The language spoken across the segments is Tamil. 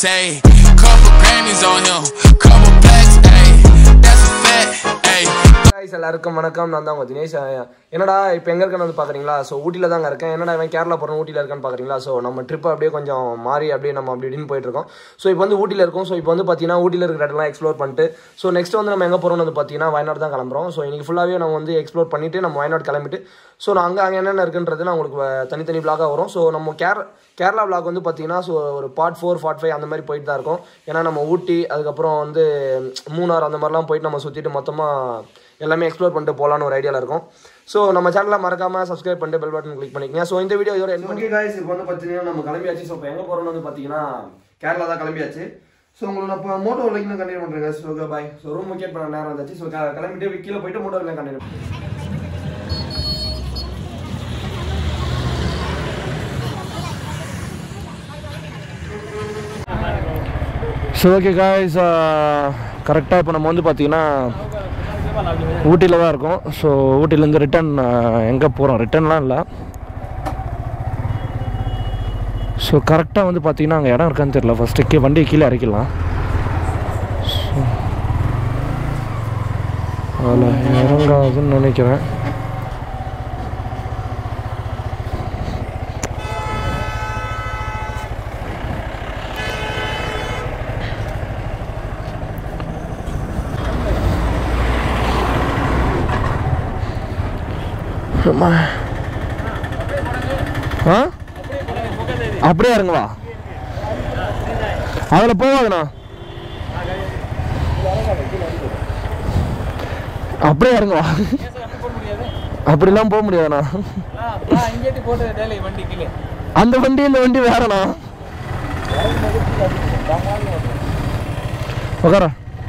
say. Couple Grammys on him, couple plaques, ayy. That's a fact, ayy. guys எல்லாருக்கும் வணக்கம் நான் தான் உங்கள் தினேஷ் அஹ் என்னடா இப்போ எங்கே இருக்கேன்னு வந்து பார்க்குறீங்களா ஸோ ஊட்டியில் தாங்க இருக்கேன் என்னடா இவன் கேரளா போகிறோம் ஊட்டியில் இருக்கான்னு பார்க்குறீங்களா ஸோ நம்ம ட்ரிப் அப்படியே கொஞ்சம் மாறி அப்படியே நம்ம அப்படி இப்படின்னு போயிட்டு இருக்கோம் ஸோ இப்போ வந்து ஊட்டியில் இருக்கோம் ஸோ இப்போ வந்து பார்த்தீங்கன்னா ஊட்டியில் இருக்கிற இடம்லாம் எக்ஸ்ப்ளோர் பண்ணிட்டு ஸோ நெக்ஸ்ட் வந்து நம்ம எங்கே போகிறோம்னு வந்து பார்த்தீங்கன்னா வயநாடு தான் கிளம்புறோம் ஸோ இன்னைக்கு ஃபுல்லாகவே நம்ம வந்து எக்ஸ்ப்ளோர் பண்ணிட்டு நம்ம வயநாடு கிளம்பிட்டு ஸோ நான் அங்கே அங்கே என்னென்ன இருக்குன்றது நான் உங்களுக்கு வ- தனித்தனி vlog-ஆ வரும் ஸோ நம்ம கேர கேரளா vlog வந்து பார்த்தீங்கன்னா ஸோ ஒரு பார்ட் ஃபோர் பார்ட் ஃபைவ் அந்த மாதிரி போயிட்டு தான் இருக்கும் ஏன்னா நம்ம ஊட்டி அதுக்கப்புறம் வந்து மூணார் அந்த மாதிரிலாம் போயிட்டு நம்ம சுற்றிட்டு மொத்தமாக எல்லாமே எக்ஸ்ப்ளோர் பண்ணிட்டு போகலான்னு ஒரு ஐடியாவில் இருக்கும் ஸோ நம்ம சேனலை மறக்காம சப்ஸ்கிரைப் பண்ணிட்டு பெல் பட்டன் கிளிக் பண்ணிக்கங்க ஸோ இந்த வீடியோ இதோட என் ஓகே காய்ஸ் இப்போ வந்து பார்த்தீங்கன்னா நம்ம கிளம்பியாச்சு ஸோ இப்போ எங்கே போகிறோம்னு வந்து பார்த்தீங்கன்னா கேரளா தான் கிளம்பியாச்சு ஸோ உங்களுக்கு நான் இப்போ மோட்டோ விலைக்கு கண்டினியூ பண்ணுறேன் so okay bye so room கேட் பண்ண நேரம் வந்தாச்சு ஸோ கிளம்பிட்டு கீழே போயிட்டு மோட்டோ விலை கண்டினியூ ஸோ ஓகே காய்ஸ் கரெக்டாக இப்போ நம்ம வந்து பார்த்தீங்கன்னா ஊட்டியில் தான் இருக்கோம் ஸோ ஊட்டிலேருந்து ரிட்டன் எங்கே போகிறோம் ரிட்டன்லாம் இல்லை ஸோ கரெக்டாக வந்து பார்த்தீங்கன்னா அங்கே இடம் இருக்கான்னு தெரியல ஃபஸ்ட்டு கீ வண்டியை கீழே இறக்கிடலாம் ஸோ அதில் இறங்காதுன்னு நினைக்கிறேன் அம்மா. ஆ அப்படியே இறங்குவா அதில் போவாதுண்ணா அப்படியே இறங்குவா அப்படிலாம் போக முடியாதுண்ணா அந்த வண்டி இந்த வண்டி வேறண்ணா உக்காரா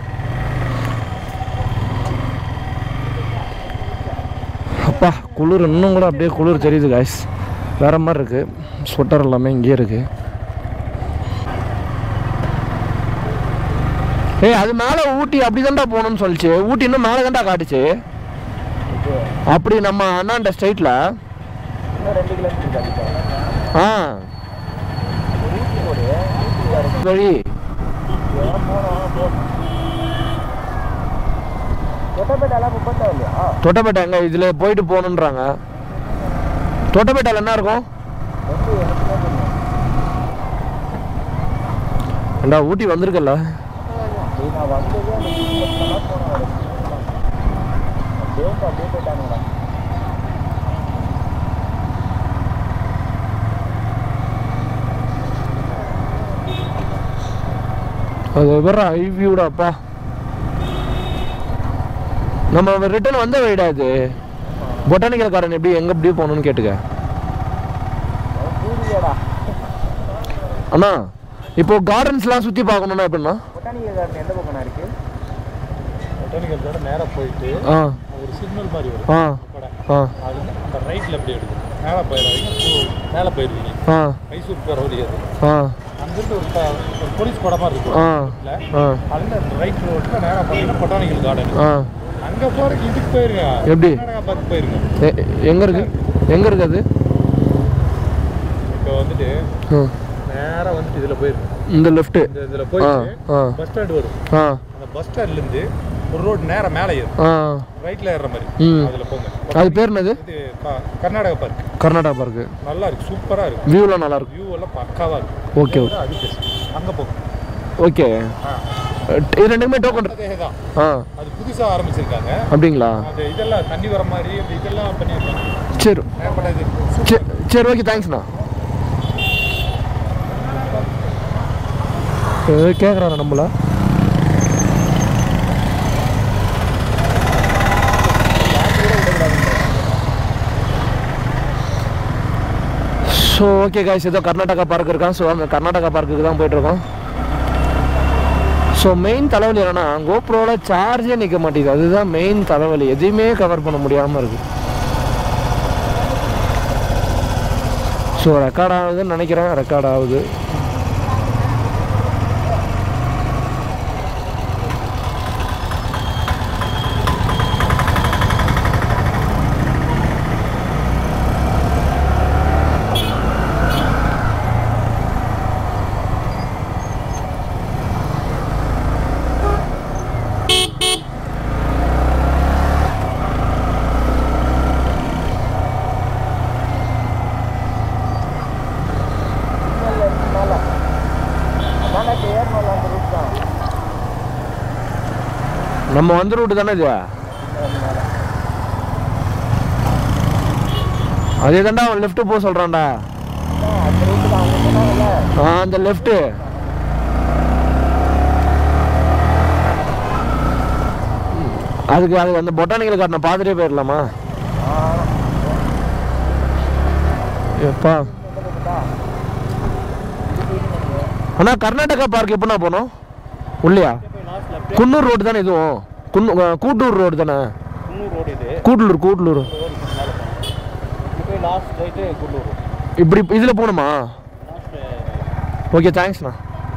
அப்பா குளிர் இன்னும் கூட அப்படியே குளிர் தெரியுது காய்ஸ் வேற மாதிரி இருக்கு ஸ்வெட்டர் எல்லாமே இங்கேயே இருக்கு ஏய் அது மேலே ஊட்டி அப்படி தான்டா போகணும்னு சொல்லிச்சு ஊட்டி இன்னும் மேலே தான்டா காட்டுச்சு அப்படி நம்ம அண்ணாண்ட ஸ்ட்ரைட்டில் ஆ வழி தொட்டப்பேட்டை எங்க இதுல போயிட்டு போகணுன்றாங்க தொட்டப்பேட்டையில் என்ன இருக்கும் ஏண்டா ஊட்டி வந்திருக்கல அது வேற ஐவியூடாப்பா நம்ம ரிட்டர்ன் வந்த வழிடா இது பொட்டானிக்கல் கார்டன் எப்படி எங்க எப்படி போகணும்னு கேட்டுக்க அண்ணா இப்போ கார்டன்ஸ்லாம் சுத்தி பார்க்கணும்னா எப்படின்னா பொட்டானிக்கல் கார்டன் எந்த பக்கம் இருக்கு பொட்டானிக்கல் கார்டன் நேரா போயிட்டு ஆ ஒரு சிக்னல் மாதிரி வரும் ஆ படம் ஆ அது அந்த ரைட்ல எப்படி எடுக்கும் மேலே போயிடாதீங்க மேலே போயிருவீங்க ஆ மைசூர் போகிற வழி அது ஆ அங்கிருந்து ஒரு ப- ஒரு போலீஸ் படமா இருக்கும் ஆ இல்ல ஆ அதுல ரைட் ரோட்ல நேரா போனீங்கன்னா பொட்டானிக்கல் கார்டன் ஆ அங்க போறதுக்கு இதுக்கு போயிருங்க எப்படி? கர்நாடகா பார்த்து போயிருங்க எ- எங்க இருக்கு எங்க இருக்கு அது இப்போ வந்துட்டு ஆ. நேரா வந்துட்டு இதுல போயிருங்க இந்த லெஃப்ட் இந்த இதுல ஆ போயிட்டு ஆ பஸ் ஸ்டாண்ட் வரும் ஆ அந்த பஸ் ஸ்டாண்ட்ல இருந்து ஒரு ரோடு நேரா மேலே ஏறும் ஆ ரைட்ல ஏறுற மாதிரி ம். அதுல போங்க அது பேர் என்னது இது க- கர்நாடகா பார்க் கர்நாடகா பார்க்கு நல்லா இருக்கு சூப்பரா இருக்கு வியூலாம் நல்லா இருக்கும் வியூ எல்லாம் பக்காவா இருக்கு ஓகே இதோட அது பெஸ்ட் அங்க போங்க ஓகே ஆ. இது ரெண்டுமே டோக்கன் அதே தான் ஆ அது புதுசா ஆரம்பிச்சிருக்காங்க அப்படிங்களா அது இதெல்லாம் தண்ணி வர மாதிரி அப்படி இதெல்லாம் பண்ணியிருக்காங்க சரி ஏற்படாது சரி சரி ஓகே தேங்க்ஸ்ண்ணா கேட்குறாரு நம்மள ஸோ ஓகே காய்ஸ் ஏதோ கர்நாடகா பார்க் இருக்கான் ஸோ அந்த கர்நாடகா பார்க்குக்கு தான் போயிட்டுருக்கோம் ஸோ மெயின் தலைவலி என்னன்னா கோப்ரோவில் சார்ஜே நிற்க மாட்டேங்குது அதுதான் மெயின் தலைவலி எதையுமே கவர் பண்ண முடியாமல் இருக்குது ஸோ ரெக்கார்ட் ஆகுதுன்னு நினைக்கிறேன் ரெக்கார்ட் ஆகுது நம்ம வந்த ரூட்டு தானே இது அதே தாண்டா அவன் லெஃப்ட் போக சொல்றான்டா அந்த ரூட்டு தான் அவங்க சொன்னாங்கல்ல ஆ அந்த லெஃப்ட் அதுக்கு அது அந்த பொட்டானிக்கல் கார்டனை பார்த்துட்டே போயிடலாமா எப்பா அண்ணா கர்நாடகா பார்க் எப்படிண்ணா போனோம் உள்ளையா குன்னூர் ரோடு தானே இதுவும் குன்னு அஹ் கூட்டூர் ரோடு தானே குன்னூர் ரோடு இது கூட்டலூர் கூட்டலூர் இது போய் லாஸ்ட் ரைட்டு குன்னூர் இப்படி இதில் போகணுமா லாஸ்ட் ஓகே தேங்க்ஸ்ண்ணா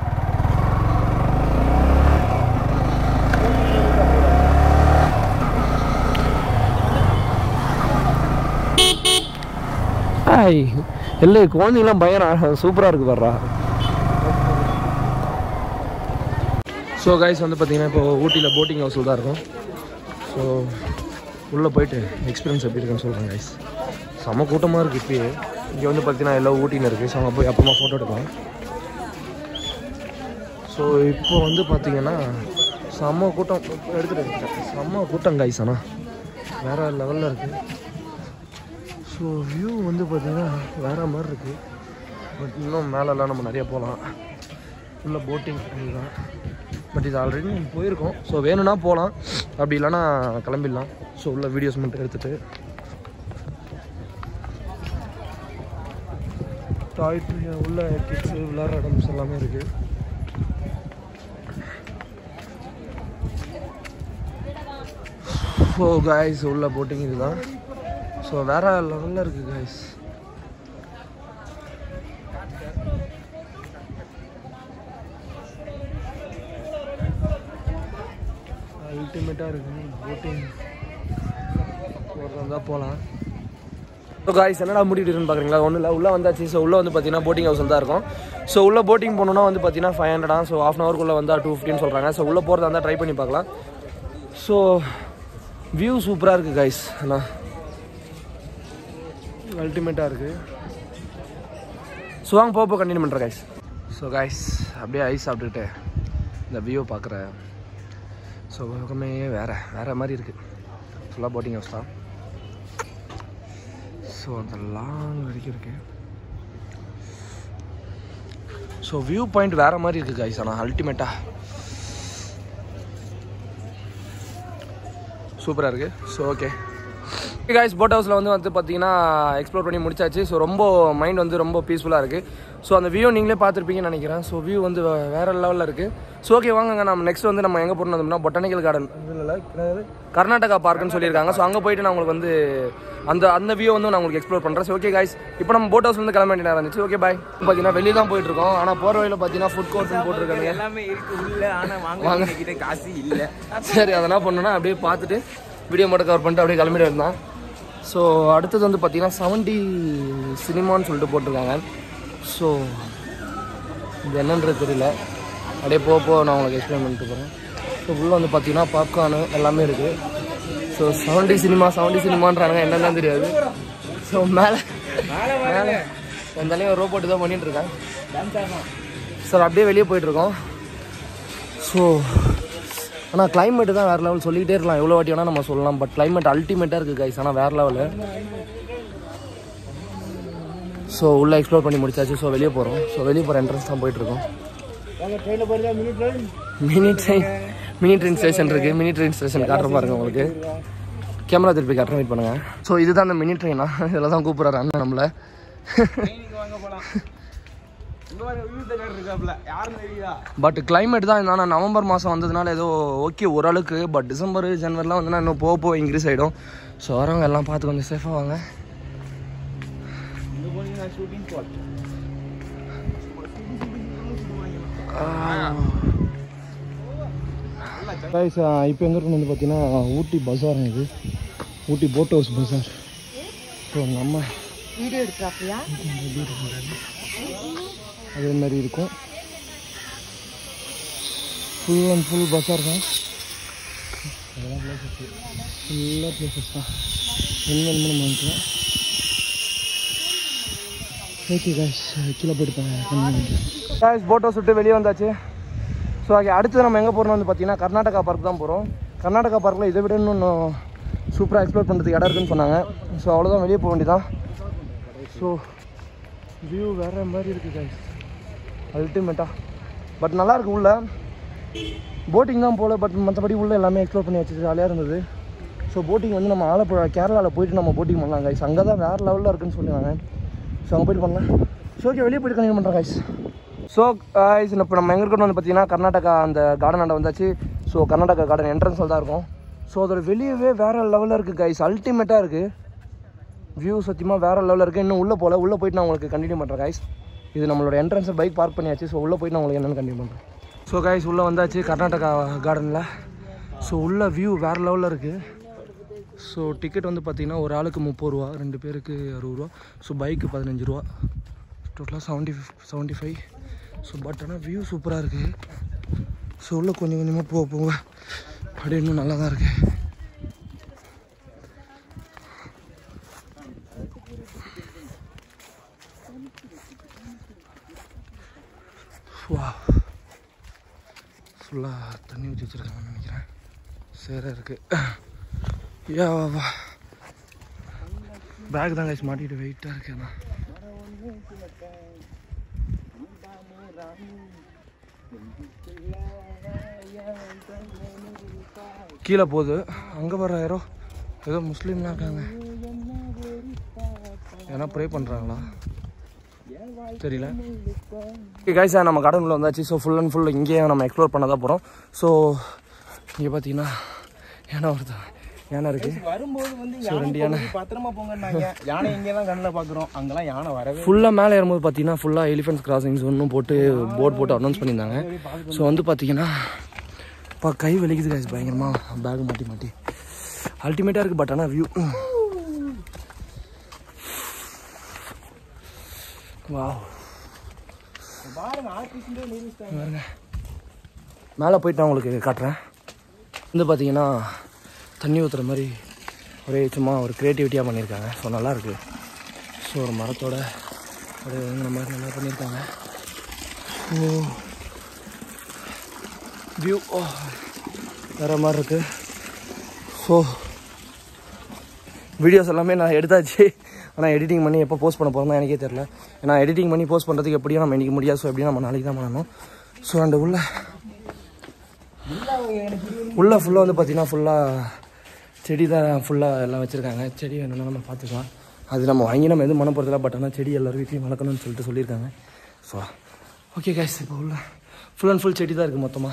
ஹாய் இல்லை குழந்தைங்களாம் பயங்கர சூப்பராக இருக்கு வர்றா ஸோ கைஸ் வந்து பார்த்தீங்கன்னா இப்போ ஊட்டியில் போட்டிங் ஹவுஸில் தான் இருக்கும் ஸோ உள்ளே போயிட்டு எக்ஸ்பீரியன்ஸ் எப்படி இருக்குன்னு சொல்கிறேன் கைஸ் செம கூட்டமாக இருக்குது இப்பயே இங்கே வந்து பார்த்தீங்கன்னா எல்லாம் ஊட்டின்னு இருக்குது ஸோ அங்கே போய் அப்புறமா ஃபோட்டோ எடுக்கலாம் ஸோ இப்போ வந்து பார்த்தீங்கன்னா செம்ம கூட்டம் எடுத்துகிட்டு இருக்கேன் செம்ம கூட்டம் கைஸ் ஆனால் வேறு லெவலில் இருக்குது ஸோ வியூ வந்து பார்த்தீங்கன்னா வேறு மாதிரி இருக்குது பட் இன்னும் மேலெல்லாம் நம்ம நிறைய போகலாம் உள்ள போட்டிங் இதுதான் பட் இது ஆல்ரெடி நம்ம போயிருக்கோம் ஸோ வேணும்னா போகலாம் அப்படி இல்லைன்னா கிளம்பிடலாம் ஸோ உள்ள வீடியோஸ் மட்டும் எடுத்துகிட்டு டாய் உள்ள கிட்ஸு விளாட்ற இடம்ஸ் எல்லாமே இருக்குது ஸோ காய்ஸ் உள்ள போட்டிங் இதுதான் ஸோ வேற லெவலில் இருக்குது காய்ஸ் அல்டிமேட்டாக இருக்குது போட்டிங் போகிறதா போகலாம் ஸோ காய்ஸ் என்னடா மூடிட்டு இருக்குன்னு பார்க்குறீங்களா ஒன்றும் இல்லை உள்ளே வந்தாச்சு ஸோ உள்ளே வந்து பார்த்தீங்கன்னா போட்டிங் ஹவுஸ் தான் இருக்கும் ஸோ உள்ள போட்டிங் போகணுன்னா வந்து பார்த்தீங்கன்னா ஃபைவ் ஹண்ட்ரடா ஸோ ஆஃப் அன் ஹவருக்குள்ளே வந்தால் டூ ஃபிஃப்டின்னு சொல்கிறாங்க ஸோ உள்ளே போகிறதா இருந்தால் ட்ரை பண்ணி பார்க்கலாம் ஸோ வியூ சூப்பராக இருக்குது கைஸ் அண்ணா அல்டிமேட்டாக இருக்குது ஸோ வாங்க போக போக கண்டினியூ பண்ணுறேன் கைஸ் ஸோ கைஸ் அப்படியே ஐஸ் சாப்பிட்டுக்கிட்டு இந்த வியூ பார்க்குறேன் ஸோ பக்கமே வேறு வேறு மாதிரி இருக்குது ஃபுல்லாக போட்டிங் ஹவுஸ் தான் ஸோ அந்த லாங் வரைக்கும் இருக்கு ஸோ வியூ பாயிண்ட் வேறு மாதிரி இருக்குது கைஸ் ஆனால் அல்டிமேட்டாக சூப்பராக இருக்குது ஸோ ஓகே காய்ஸ் போட் ஹவுஸில் வந்து வந்து பார்த்தீங்கன்னா எக்ஸ்ப்ளோர் பண்ணி முடிச்சாச்சு ஸோ ரொம்ப மைண்ட் வந்து ரொம்ப பீஸ்ஃபுல்லாக இருக்குது ஸோ அந்த வியூ நீங்களே பார்த்துருப்பீங்கன்னு நினைக்கிறேன் ஸோ வியூ வந்து வே- வேற லெவலில் இருக்குது ஸோ ஓகே வாங்கங்க நம்ம நெக்ஸ்ட் வந்து நம்ம எங்கே போகணும் வந்தோம்னா பொட்டானிக்கல் கார்டன் இல்லை கர்நாடகா பார்க்குன்னு சொல்லியிருக்காங்க ஸோ அங்கே போயிட்டு நான் உங்களுக்கு வந்து அந்த அந்த வியூ வந்து நான் உங்களுக்கு எக்ஸ்ப்ளோர் பண்ணுறேன் ஸோ ஓகே காய்ஸ் இப்போ நம்ம போட் ஹவுஸ் வந்து கிளம்ப வேண்டிய நேரம் இருந்துச்சு ஓகே பாய் பார்த்தீங்கன்னா வெளியே தான் போயிட்டு இருக்கோம் ஆனால் போகிற வழியில் பார்த்தீங்கன்னா ஃபுட் கோர்ட்னு போட்டிருக்காங்க எல்லாமே இருக்கு உள்ள ஆனா வாங்க வாங்க. கிட்ட காசு இல்ல சரி அதை என்ன பண்ணணும்னா அப்படியே பார்த்துட்டு வீடியோ மட்டும் கவர் பண்ணிட்டு அப்படியே கிளம்பிட்டு இருந்தான் ஸோ அடுத்தது வந்து பார்த்தீங்கன்னா செவன்டி சினிமான்னு சொல்லிட்டு போட்டிருக்காங்க ஸோ இது என்னன்றது தெரியல அப்படியே போக போக நான் உங்களுக்கு எக்ஸ்பிளைன் பண்ணிட்டு போகிறேன் ஸோ உள்ளே வந்து பார்த்தீங்கன்னா பாப்கார்னு எல்லாமே இருக்குது ஸோ செவன்டி சினிமா செவன்டி சினிமான்றாங்க என்னன்னு தெரியாது ஸோ மேலே மேலே என் தலையும் ரோபோட்டு தான் பண்ணிட்டு இருக்கேன் சார் அப்படியே வெளியே போயிட்டுருக்கோம் ஸோ ஆனால் climate தான் வேறு லெவல் சொல்லிக்கிட்டே இருக்கலாம் எவ்வளோ வாட்டி வேணால் நம்ம சொல்லலாம் பட் climate அல்டிமேட்டாக இருக்குது கைஸ் ஆனால் வேறு லெவலு ஸோ உள்ளே எக்ஸ்ப்ளோர் பண்ணி முடிச்சாச்சு ஸோ வெளியே போகிறோம் ஸோ வெளியே போகிற என்ட்ரன்ஸ் தான் போயிட்டுருக்கோம் ட்ரெயினில் போயிருந்தா mini train mini train mini train station இருக்குது மினி ட்ரெயின் ஸ்டேஷன் காட்டுற பாருங்க உங்களுக்கு கேமரா திருப்பி காட்டுற வெயிட் பண்ணுங்கள் ஸோ இதுதான் அந்த மினி ட்ரெயினா இதில் தான் கூப்பிட்றாரு அண்ணன் நம்மளை வாங்க போலாம் இங்க பாருங்க வியூ தேட்டர் இருக்காப்ல யாரும் தெரியுதா பட் climate தான் ஆனால் நவம்பர் மாதம் வந்ததுனால ஏதோ ஓகே ஓரளவுக்கு பட் டிசம்பர் ஜனவரிலாம் வந்துன்னா இன்னும் போக போக இன்க்ரீஸ் ஆகிடும் ஸோ வரவங்க எல்லாம் பார்த்து கொஞ்சம் சேஃபாக வாங்க இங்க போனீங்கன்னா ஷூட்டிங் ஸ்பாட் கைஸ் இப்போ எங்கே இருக்கு வந்து பார்த்தீங்கன்னா ஊட்டி பஜார் இது ஊட்டி போட் ஹவுஸ் பஜார் ஸோ நம்ம வீடியோ எடுக்கிறாப்பியா அதே மாதிரி இருக்கும் ஃபுல் அண்ட் ஃபுல் பஜார் தான் அதெல்லாம் பிளேசஸ் ஃபுல்லாக பிளேசஸ் தான் என்ன வேணுமோ நம்ம வாங்கிக்கலாம் ஓகே காய்ஸ் கீழே போயிட்டு காய்ஸ் போட் ஹவுஸ் விட்டு வெளியே வந்தாச்சு ஸோ ஓகே அடுத்து நம்ம எங்கே போகிறோம் வந்து பார்த்தீங்கன்னா கர்நாடகா பார்க் தான் போகிறோம் கர்நாடகா பார்க்கில் இதை விட இன்னும் சூப்பராக எக்ஸ்ப்ளோர் பண்ணுறதுக்கு இடம் இருக்குன்னு சொன்னாங்க ஸோ அவ்வளோதான் வெளியே போக வேண்டியதான் ஸோ வியூ வேறு மாதிரி இருக்குது கைஸ் அல்டிமேட்டாக பட் நல்லா இருக்கு உள்ள போட்டிங் தான் போகல பட் மற்றபடி உள்ள எல்லாமே எக்ஸ்ப்ளோர் பண்ணி வச்சு ஜாலியாக இருந்தது ஸோ போட்டிங் வந்து நம்ம ஆலப்புழா கேரளாவில் போயிட்டு நம்ம போட்டிங் பண்ணலாம் கைஸ் அங்கே தான் வேறு லெவலில் இருக்குன்னு சொல்லுவாங்க ஸோ அங்கே போயிட்டு பண்ணலாம் ஸோ ஓகே வெளியே போயிட்டு கண்டினியூ பண்ணுறேன் கைஸ் ஸோ கைஸ் இப்போ நம்ம எங்கே இருக்கணும் வந்து பார்த்தீங்கன்னா கர்நாடகா அந்த கார்டன் ஆண்ட வந்தாச்சு ஸோ கர்நாடகா கார்டன் என்ட்ரன்ஸில் தான் இருக்கும் ஸோ அதோட வெளியவே வேறு லெவலில் இருக்குது கைஸ் அல்டிமேட்டாக இருக்குது வியூ சத்தியமாக வேறு லெவலில் இருக்குது இன்னும் உள்ளே போகல உள்ளே போயிட்டு நான் உங்களுக்கு கண்டினியூ பண்ணுறேன் கைஸ் இது நம்மளோட என்ட்ரன்ஸை பைக் பார்க் பண்ணியாச்சு ஸோ உள்ளே போயிட்டு நான் உங்களுக்கு என்னென்னு கண்டினியூ பண்ணுறேன் ஸோ கைஸ் உள்ளே வந்தாச்சு கர்நாடகா கார்டனில் ஸோ உள்ள வியூ வேறு லெவலில் இருக்குது ஸோ டிக்கெட் வந்து பார்த்தீங்கன்னா ஒரு ஆளுக்கு முப்பது ரூபா ரெண்டு பேருக்கு அறுபது ரூபா ஸோ பைக்கு பதினஞ்சு ரூபா டோட்டலாக seventy seventy five so but ஆனால் வியூ சூப்பராக இருக்குது ஸோ உள்ள கொஞ்சம் கொஞ்சமாக போக போக அப்படியே இன்னும் நல்லா தான் இருக்குது வா ஃபுல்லாக தண்ணி ஊற்றி வச்சுருக்காங்கன்னு நினைக்கிறேன் சேராக இருக்குது யா வா வா பேக் தான் கைஸ் மாட்டிட்டு வெயிட்டாக இருக்கு அதான் கீழே போகுது அங்கே வர யாரோ ஏதோ முஸ்லீம்லாம் இருக்காங்க ஏன்னா ப்ரே பண்ணுறாங்களா தெரியல கைஸா நம்ம கடனுக்குள்ள வந்தாச்சு ஸோ ஃபுல் அண்ட் ஃபுல் இங்கேயே நம்ம எக்ஸ்ப்ளோர் பண்ண தான் போகிறோம் ஸோ இங்கே பார்த்தீங்கன்னா யானை ஒருத்தன் யானை இருக்குது வரும்போது வந்து ஸோ ரெண்டு யானை பத்திரமா போங்கன்னாங்க யானை இங்கே தான் கண்ணில் பார்க்குறோம் அங்கெல்லாம் யானை வரவே ஃபுல்லாக மேலே ஏறும்போது பார்த்தீங்கன்னா ஃபுல்லாக எலிஃபென்ட்ஸ் கிராசிங்ஸ் ஒன்றும் போட்டு போர்ட் போட்டு அனௌன்ஸ் பண்ணியிருந்தாங்க ஸோ வந்து பார்த்தீங்கன்னா இப்போ கை வலிக்குது கைஸ் பயங்கரமாக பேக் மாட்டி மாட்டி அல்டிமேட்டாக இருக்குது பட் ஆனால் வியூ வா பாருங்க ஆர்டிஸ்டே நிரூபிச்சிட்டாங்க மேலே போயிட்டு நான் உங்களுக்கு காட்டுறேன் வந்து பார்த்தீங்கன்னா தண்ணி ஊற்றுற மாதிரி ஒரே சும்மா ஒரு க்ரியேட்டிவிட்டியாக பண்ணியிருக்காங்க ஸோ நல்லாயிருக்கு ஸோ ஒரு மரத்தோட அப்படியே இந்த மாதிரி நல்லா பண்ணியிருக்காங்க ஓ வியூ ஓ வேறு மாதிரி இருக்குது ஸோ வீடியோஸ் எல்லாமே நான் எடுத்தாச்சு ஆனால் எடிட்டிங் பண்ணி எப்போ போஸ்ட் பண்ண போகிறோம் எனக்கே தெரில ஏன்னா எடிட்டிங் பண்ணி போஸ்ட் பண்ணுறதுக்கு எப்படியும் நம்ம இன்றைக்கி முடியாது ஸோ எப்படியும் நம்ம நாளைக்கு தான் பண்ணணும் ஸோ அந்த உள்ள உள்ள ஃபுல்லாக வந்து பார்த்தீங்கன்னா ஃபுல்லாக செடி தான் ஃபுல்லாக எல்லாம் வச்சுருக்காங்க செடி வேணும்னா நம்ம பார்த்துக்கலாம் அது நம்ம வாங்கி நம்ம எதுவும் பண்ண போகிறதில்ல பட் ஆனால் செடி எல்லாரும் வீட்லையும் வளர்க்கணும்னு சொல்லிட்டு சொல்லியிருக்காங்க ஸோ ஓகே கைஸ் இப்போ உள்ள ஃபுல் அண்ட் ஃபுல் செடி தான் இருக்குது மொத்தமாக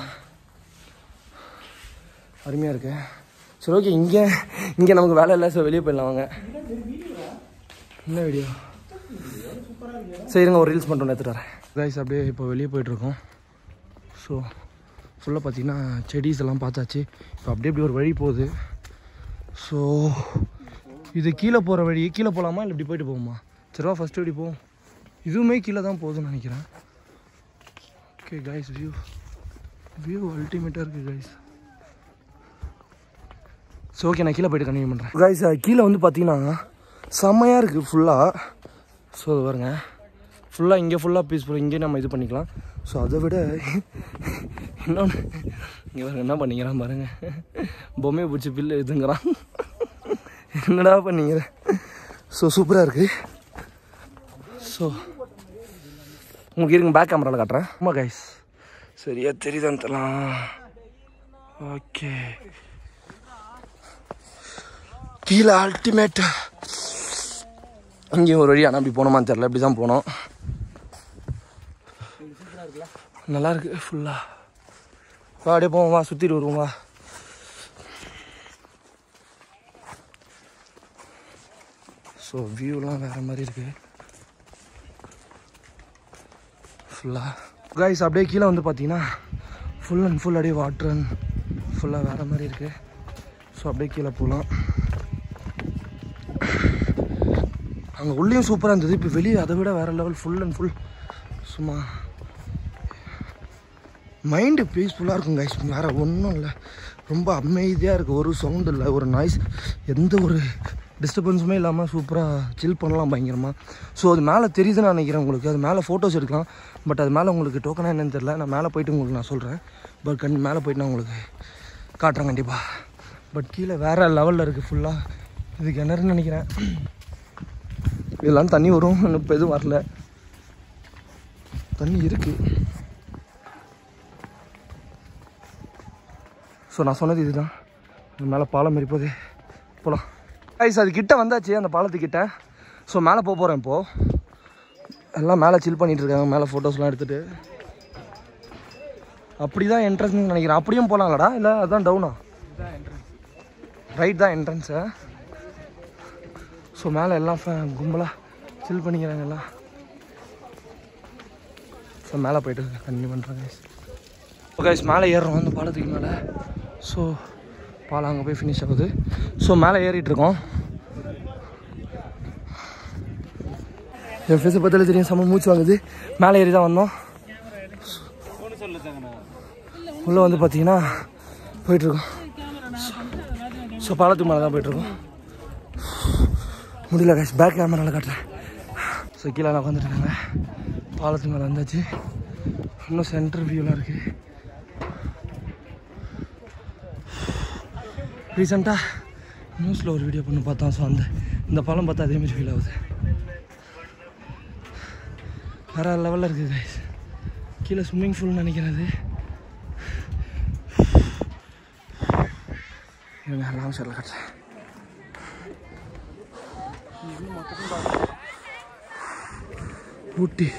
அருமையாக இருக்கு சரி ஓகே இங்கே இங்கே நமக்கு வேலை இல்லை ஸோ வெளியே போயிடலாம் வாங்க என்ன வீடியோ சரி இருங்க ஒரு ரீல்ஸ் மட்டும் எடுத்துகிட்டு வரேன் கைஸ் அப்படியே இப்போ வெளியே போயிட்டுருக்கோம் ஸோ ஃபுல்லாக பார்த்தீங்கன்னா செடிஸ் எல்லாம் பார்த்தாச்சு இப்போ அப்படியே இப்படி ஒரு வழி போகுது ஸோ இது கீழே போகிற வழி கீழே போகலாமா இல்லை இப்படி போயிட்டு போகுமா சரிவா ஃபஸ்ட்டு இப்படி போவோம் இதுவுமே கீழே தான் போகுதுன்னு நினைக்கிறேன் ஓகே கைஸ் வியூ வியூ அல்டிமேட்டாக இருக்குது கைஸ் ஸோ ஓகே நான் கீழே போயிட்டு கண்டினியூ பண்ணுறேன் கைஸ் கீழே வந்து பார்த்தீங்கன்னா செம்மையாக இருக்குது ஃபுல்லாக ஸோ அது பாருங்க ஃபுல்லாக இங்கே ஃபுல்லாக பீஸ்ஃபுல் இங்கே நம்ம இது பண்ணிக்கலாம் ஸோ அதை விட இன்னொன்று இங்கே பாருங்க என்ன பண்ணிக்கிறான் பாருங்க பொம்மையை பிடிச்சி பில்லு இதுங்கிறான் என்னடா பண்ணிக்கிற ஸோ சூப்பராக இருக்குது ஸோ உங்களுக்கு இருங்க பேக் கேமராவில் காட்டுறேன் ஆமாம் கைஸ் சரியா தெரியுதான்னு தெரியலாம் ஓகே கீழே அல்டிமேட் அங்கேயும் ஒரு வழி ஆனால் அப்படி போனோமான்னு தெரில இப்படி தான் போனோம் நல்லா இருக்கு ஃபுல்லாக வா அப்படியே போவோம் வா சுற்றிட்டு வருவோம் வா ஸோ வியூலாம் வேறு மாதிரி இருக்குது ஃபுல்லாக கைஸ் அப்படியே கீழே வந்து பார்த்தீங்கன்னா ஃபுல் அண்ட் ஃபுல் அப்படியே வாட்டர் அண்ட் ஃபுல்லாக வேறு மாதிரி இருக்குது ஸோ அப்படியே கீழே போகலாம் அங்கே உள்ளேயும் சூப்பராக இருந்தது இப்போ வெளியே அதை விட வேறு லெவல் ஃபுல் அண்ட் ஃபுல் சும்மா மைண்டு பீஸ்ஃபுல்லாக இருக்கும் கைஸ் வேறு ஒன்றும் இல்லை ரொம்ப அமைதியாக இருக்குது ஒரு சவுண்ட் இல்லை ஒரு நாய்ஸ் எந்த ஒரு டிஸ்டர்பன்ஸுமே இல்லாமல் சூப்பராக சில் பண்ணலாம் பயங்கரமாக ஸோ அது மேலே தெரியுதுன்னு நான் நினைக்கிறேன் உங்களுக்கு அது மேலே ஃபோட்டோஸ் எடுக்கலாம் பட் அது மேலே உங்களுக்கு டோக்கனாக என்னன்னு தெரில நான் மேலே போயிட்டு உங்களுக்கு நான் சொல்கிறேன் பட் கண் மேலே போயிட்டு நான் உங்களுக்கு காட்டுறேன் கண்டிப்பாக பட் கீழே வேறு லெவலில் இருக்குது ஃபுல்லாக இது கிணறுன்னு நினைக்கிறேன் இதெல்லாம் தண்ணி வரும் இப்போ எதுவும் வரல தண்ணி இருக்குது ஸோ நான் சொன்னது இதுதான் இது மேலே பாலம் மாரி போகுது போகலாம் ஐஸ் அது கிட்ட வந்தாச்சு அந்த பாலத்துக்கிட்ட ஸோ மேலே போக போகிறேன் இப்போது எல்லாம் மேலே சில் பண்ணிட்டு இருக்காங்க மேலே ஃபோட்டோஸ்லாம் எடுத்துகிட்டு அப்படி தான் என்ட்ரன்ஸ்னு நினைக்கிறேன் அப்படியும் போகலாங்களடா இல்லை அதுதான் டவுனா ரைட் தான் என்ட்ரன்ஸு ஸோ மேலே எல்லாம் கும்பலாக சில் பண்ணிக்கிறாங்க எல்லாம் ஸோ மேலே போயிட்டு கண்டினியூ பண்ணுறாங்க ஓகே மேலே ஏறுறோம் அந்த பாலத்துக்கு மேலே ஸோ பாலம் அங்கே போய் ஃபினிஷ் ஆகுது ஸோ மேலே ஏறிட்டு இருக்கோம் என் ஃபேஸை பார்த்தாலே தெரியும் செம்ம மூச்சு வாங்குது மேலே ஏறி தான் வந்தோம் உள்ளே வந்து பார்த்தீங்கன்னா போயிட்டுருக்கோம் ஸோ பாலத்துக்கு மேலே தான் போயிட்டுருக்கோம் முடியல கேஷ் பேக் கேமராவில் காட்டுறேன் ஸோ கீழே உட்காந்துட்டு இருக்காங்க பாலத்துக்கு மேலே வந்தாச்சு இன்னும் சென்டர் வியூலாம் இருக்குது ரீசெண்டாக நியூஸில் ஒரு வீடியோ பண்ணி பார்த்தோம் ஸோ அந்த இந்த பாலம் பார்த்தா அதேமாரி ஃபீல் ஆகுது வேற லெவலில் இருக்குது guys கீழே ஸ்விம்மிங் ஃபூல்னு நினைக்கிறேன் அது இருங்க லாங் ஷாட்டில் காட்டுறேன் ஊட்டி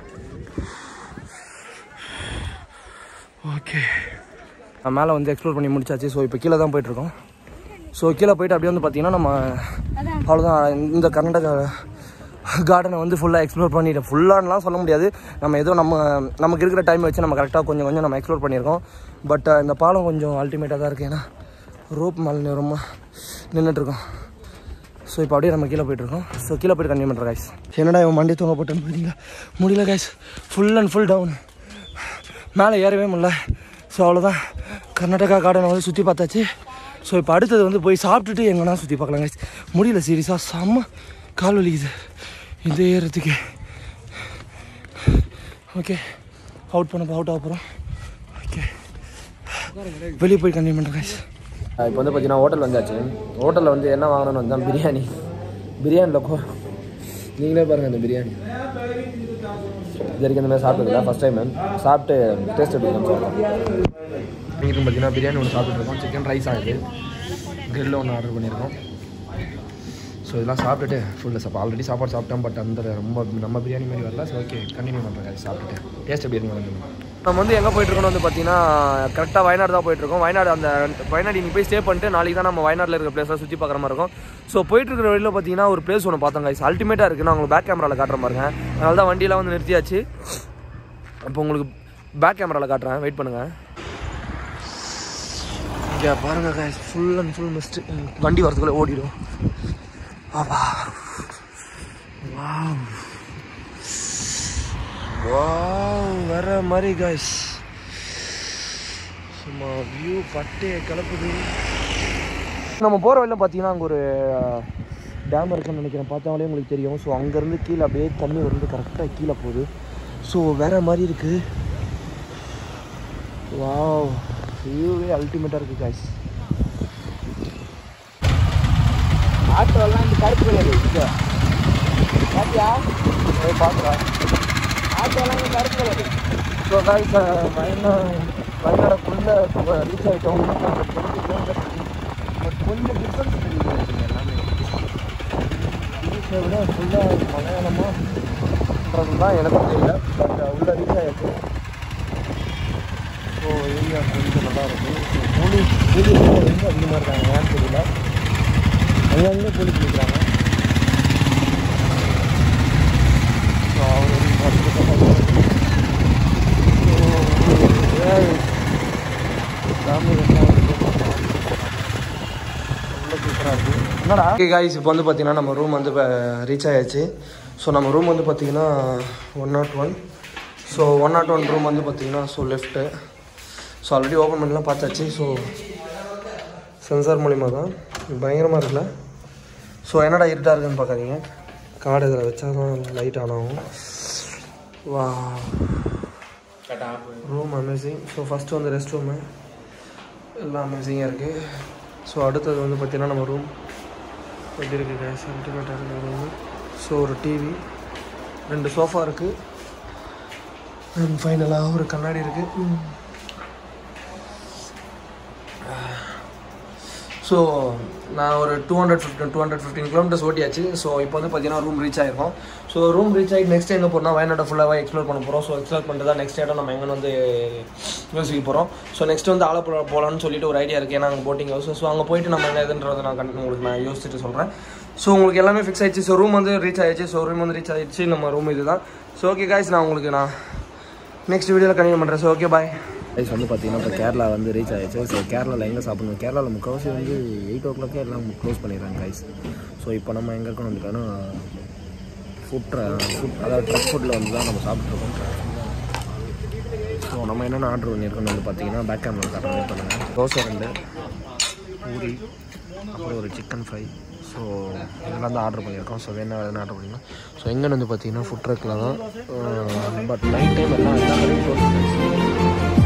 ஓகே மேலே வந்து எக்ஸ்ப்ளோர் பண்ணி முடிச்சாச்சு ஸோ இப்போ கீழே தான் போயிட்டுருக்கோம் ஸோ கீழே போயிட்டு அப்படியே வந்து பார்த்தீங்கன்னா நம்ம அவ்வளோதான் இந்த கர்நாடகா கார்டனை வந்து ஃபுல்லாக எக்ஸ்ப்ளோர் பண்ணிட்டோம் ஃபுல்லான்லாம் சொல்ல முடியாது நம்ம ஏதோ நம்ம நமக்கு இருக்கிற டைம் வச்சு நம்ம கரெக்டாக கொஞ்சம் கொஞ்சம் நம்ம எக்ஸ்ப்ளோர் பண்ணியிருக்கோம் பட் இந்த பாலம் கொஞ்சம் அல்டிமேட்டாக தான் இருக்குது ஏன்னா ரோப் மேலே ரொம்ப நின்றுட்டுருக்கோம் ஸோ இப்போ அப்படியே நம்ம கீழே போயிட்டுருக்கோம் ஸோ கீழே போயிட்டு கண்டினியூ பண்ணுறேன் கைஸ் என்னடா இவன் மண்டி தூங்க போட்டேன்னு பார்த்தீங்களா முடியல guys full and full down மேலே ஏறவே முடியல ஸோ அவ்வளோதான் கர்நாடகா கார்டனை வந்து சுற்றி பார்த்தாச்சு ஸோ இப்போ அடுத்தது வந்து போய் சாப்பிட்டுட்டு எங்கன்னா சுற்றி பார்க்கலாம் கைஸ் முடியல சீரியஸாக செம்ம கால் வலிக்குது இது ஏறுறதுக்கு ஓகே அவுட் பண்ண அவுட் ஆக போகிறோம் ஓகே வெளியே போய் கண்டினியூ பண்ணுறேன் கைஸ் இப்போ வந்து பார்த்தீங்கன்னா ஹோட்டல் வந்தாச்சு ஹோட்டலில் வந்து என்ன வாங்கணும்னு வந்தால் பிரியாணி பிரியாணியில் கோ நீங்களே பாருங்கள் இந்த பிரியாணி இது வரைக்கும் இந்த மாதிரி சாப்பிட்டதில்ல ஃபஸ்ட் டைம் சாப்பிட்டு டேஸ்ட் எப்படி இருக்குன்னு சொல்லலாம் நீங்கள் பார்த்தீங்கன்னா பிரியாணி ஒன்று சாப்பிட்டுருக்கோம் சிக்கன் ரைஸ் ஆகுது கிரில் ஒன்று ஆர்டர் பண்ணியிருக்கோம் ஸோ இதெல்லாம் சாப்பிட்டுட்டு ஃபுல்லு சாப்பிட்டு ஆல்ரெடி சாப்பாடு சாப்பிட்டோம் பட் அந்த ரொம்ப நம்ம பிரியாணி மாதிரி வரல ஸோ ஓகே கண்டினியூ பண்ணுறேன் சாப்பிட்டுட்டு டேஸ்ட் எப்படி இருக்குன்னு நம்ம வந்து எங்கே போயிட்டுருக்கோம்னு வந்து பார்த்தீங்கன்னா கரெக்டாக வயநாடு தான் போயிட்டுருக்கோம் வயநாடு அந்த வயநாடு இன்னைக்கு போய் ஸ்டே பண்ணிட்டு நாளைக்கு தான் நம்ம வயநாட்டில் இருக்கிற பிளேஸ்லாம் சுற்றி பார்க்குற மாதிரி இருக்கும் ஸோ போயிட்டு இருக்கிற வழியில் பார்த்தீங்கன்னா ஒரு பிளேஸ் ஒன்று பார்த்தோம் கைஸ் அல்டிமேட்டாக இருக்குது நான் உங்களுக்கு பேக் கேமராவில் காட்டுற பாருங்க அதனால தான் வண்டியெல்லாம் வந்து நிறுத்தியாச்சு இப்போ உங்களுக்கு பேக் கேமராவில் காட்டுறேன் வெயிட் பண்ணுங்கள் இங்கே பாருங்க guys full and full mist வண்டி வரதுக்குள்ளே ஓடிடும் ஆபா வாவ் வாவ் வேற மாதிரி கைஸ் சும்மா வியூ பட்டையை கிளப்புது நம்ம போகிற வழியில் பார்த்தீங்கன்னா அங்கே ஒரு டேம் இருக்குன்னு நினைக்கிறேன் பார்த்தாலே உங்களுக்கு தெரியும் ஸோ அங்கேருந்து கீழே அப்படியே தண்ணி வந்து கரெக்டாக கீழே போகுது ஸோ வேற மாதிரி இருக்குது வாவ் வியூவே அல்டிமேட்டாக இருக்குது கைஸ் ஆட்டோலாம் இந்த கருப்பு கலர் இருக்கு பாத்தியா பார்க்குறேன் ஆட்டோலாம் இந்த கருப்பு கலர் ஸோ கைஸ் வயநாடு வயநாடுக்குள்ளே ரீச் ஆகிட்டோம் பட் கொஞ்சம் டிஃப்ரென்ஸ் தெரியுது எனக்கு எல்லாமே ரீச்சை விட ஃபுல்லாக மலையாளமான்றது தான் எனக்கும் தெரியல பட் உள்ள ரீச் ஆகிடுச்சு ஸோ ஏரியா கொஞ்சம் நல்லா இருக்குது ஸோ போலீஸ் போலீஸ் ரொம்ப அதிகமாக இருக்காங்க ஏன்னு தெரியல அங்கங்கே போலீஸ் நிற்கிறாங்க ஸோ அவர் என்னடா ஓகே காய்ஸ் இப்போ வந்து பார்த்தீங்கன்னா நம்ம ரூம் வந்து இப்போ ரீச் ஆயாச்சு ஸோ நம்ம ரூம் வந்து பார்த்தீங்கன்னா one nought one so one nought one room வந்து பார்த்தீங்கன்னா so left so already open பண்ணலாம் பார்த்தாச்சு ஸோ சென்சார் மூலிமா தான் பயங்கரமாக இருக்குல்ல ஸோ என்னடா இருட்டாக இருக்குன்னு பார்க்காதீங்க கார்டு இதில் வச்சா தான் லைட் ஆன் ஆகும் வா ரூம் அமேசிங் ஸோ ஃபஸ்ட்டு வந்து ரெஸ்ட் ரூமு எல்லாம் அமேசிங்காக இருக்குது ஸோ அடுத்தது வந்து பார்த்திங்கன்னா நம்ம ரூம் எப்படி இருக்குது கேஸ் அல்டிமேட்டாக இருக்குது ரூமு ஸோ ஒரு டிவி ரெண்டு சோஃபா இருக்குது அண்ட் ஃபைனலாக ஒரு கண்ணாடி இருக்குது ஸோ நான் ஒரு two hundred fifteen two hundred fifteen kilometres ஓட்டியாச்சு ஸோ இப்போ வந்து பார்த்தீங்கன்னா ரூம் ரீச் ஆயிருக்கும் ஸோ ரூம் ரீச் ஆகி நெக்ஸ்ட் எங்கே போகிறோம்னா வயநாட்டை ஃபுல்லாக எக்ஸ்ப்ளோர் பண்ண போகிறோம் ஸோ எக்ஸ்ப்ளோர் பண்ணிட்டு தான் நெக்ஸ்ட் இடம் நம்ம எங்கே வந்து யோசிக்க போகிறோம் ஸோ நெக்ஸ்ட் வந்து ஆலப்புழா போகலான்னு சொல்லிட்டு ஒரு ஐடியா இருக்குது ஏன்னா அங்கே போட்டிங் ஹவுஸ் ஸோ அங்கே போயிட்டு நம்ம என்ன எதுன்றதை நான் கண்டு உங்களுக்கு நான் யோசிச்சுட்டு சொல்கிறேன் ஸோ உங்களுக்கு எல்லாமே ஃபிக்ஸ் ஆயிடுச்சு ஸோ ரூம் வந்து ரீச் ஆயிடுச்சு ஸோ ரூம் வந்து ரீச் ஆயிடுச்சு நம்ம ரூம் இதுதான் ஸோ ஓகே காய்ஸ் நான் உங்களுக்கு நான் நெக்ஸ்ட் வீடியோவில் கண்டினியூ பண்ணுறேன் ஸோ ஓகே பாய் ரைஸ் வந்து பார்த்தீங்கன்னா இப்போ கேரளா வந்து ரீச் ஆயிடுச்சு ஸோ கேரளாவில் எங்கே சாப்பிடணும் கேரளாவில் முக்கால்வாசி வந்து எயிட் ஓ கிளாக்கே எல்லாம் க்ளோஸ் பண்ணிடுறாங்க கைஸ் ஸோ இப்போ நம்ம எங்கே இருக்கணும் வந்துட்டோன்னா ஃபுட் ஃபுட் அதாவது ட்ரக் ஃபுட்டில் வந்து தான் நம்ம சாப்பிட்ருக்கோம் ஸோ நம்ம என்னென்ன ஆர்டர் பண்ணியிருக்கோம்னு வந்து பார்த்தீங்கன்னா பேக் கேமரா காட்டுறேன் பண்ணுங்கள் தோசை ரெண்டு பூரி அப்புறம் ஒரு சிக்கன் ஃப்ரை ஸோ இதெல்லாம் தான் ஆர்டர் பண்ணியிருக்கோம் ஸோ வேணா எதுனா ஆர்டர் பண்ணிக்கலாம் ஸோ எங்கேன்னு வந்து பார்த்தீங்கன்னா ஃபுட் ட்ரக்கில் தான் பட் நைட் டைம் எல்லாம் எல்லா கடையும் close.